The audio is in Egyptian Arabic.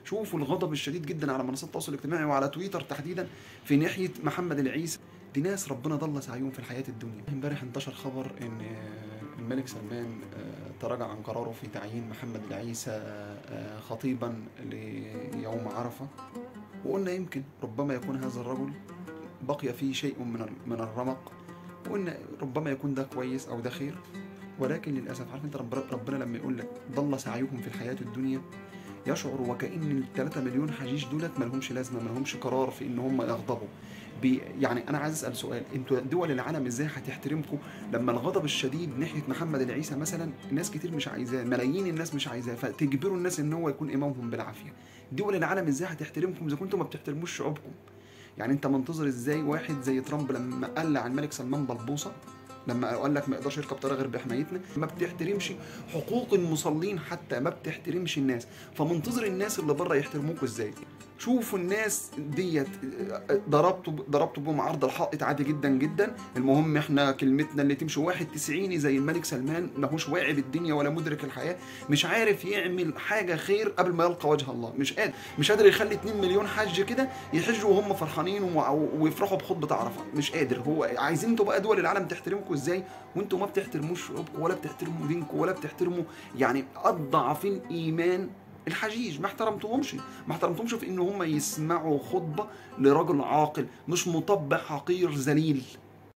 شوفوا الغضب الشديد جدا على منصات التواصل الاجتماعي وعلى تويتر تحديدا في ناحيه محمد العيسى دي ناس ربنا ضل سعيهم في الحياه الدنيا امبارح انتشر خبر ان الملك سلمان آه، تراجع عن قراره في تعيين محمد العيسى آه، خطيبا ليوم عرفه وقلنا يمكن ربما يكون هذا الرجل بقي فيه شيء من ال- من الرمق وقلنا ربما يكون ده كويس او ده خير ولكن للاسف عارف انت رب- ربنا لما يقول لك ضل سعيهم في الحياه الدنيا يشعر وكأن ال 3 مليون حجيج دولت ما لهمش لازمه ما لهمش قرار في ان هم يغضبوا بي يعني انا عايز اسال سؤال انتوا دول العالم ازاي هتحترمكم لما الغضب الشديد ناحيه محمد العيسى مثلا ناس كتير مش عايزاه ملايين الناس مش عايزاه فتجبروا الناس ان هو يكون امامهم بالعافيه دول العالم ازاي هتحترمكم اذا كنتوا ما بتحترموش شعوبكم يعني انت منتظر ازاي واحد زي ترامب لما قال عن الملك سلمان بلبوصه لما قال لك ما يقدرش يركب طياره غير بحمايتنا ما بتحترمش حقوق المصلين حتى ما بتحترمش الناس فمنتظر الناس اللي بره يحترموكوا ازاي شوفوا الناس ديت ضربتوا ضربتوا بهم عرض الحائط عادي جدا جدا المهم احنا كلمتنا اللي تمشي واحد تسعيني زي الملك سلمان ماهوش واعي بالدنيا ولا مدرك الحياه مش عارف يعمل حاجه خير قبل ما يلقى وجه الله مش قادر مش قادر يخلي 2 مليون حج كده يحجوا وهم فرحانين و- ويفرحوا بخطبه عرفه مش قادر هو عايزين انتوا بقى دول العالم تحترمكم ازاي وانتوا ما بتحترموش شعوبكم ولا بتحترموا دينكم ولا بتحترموا يعني اضعفين ايمان الحجيج ما احترمتهمش ما احترمتهمش في ان هم يسمعوا خطبه لرجل عاقل مش مطبع حقير ذليل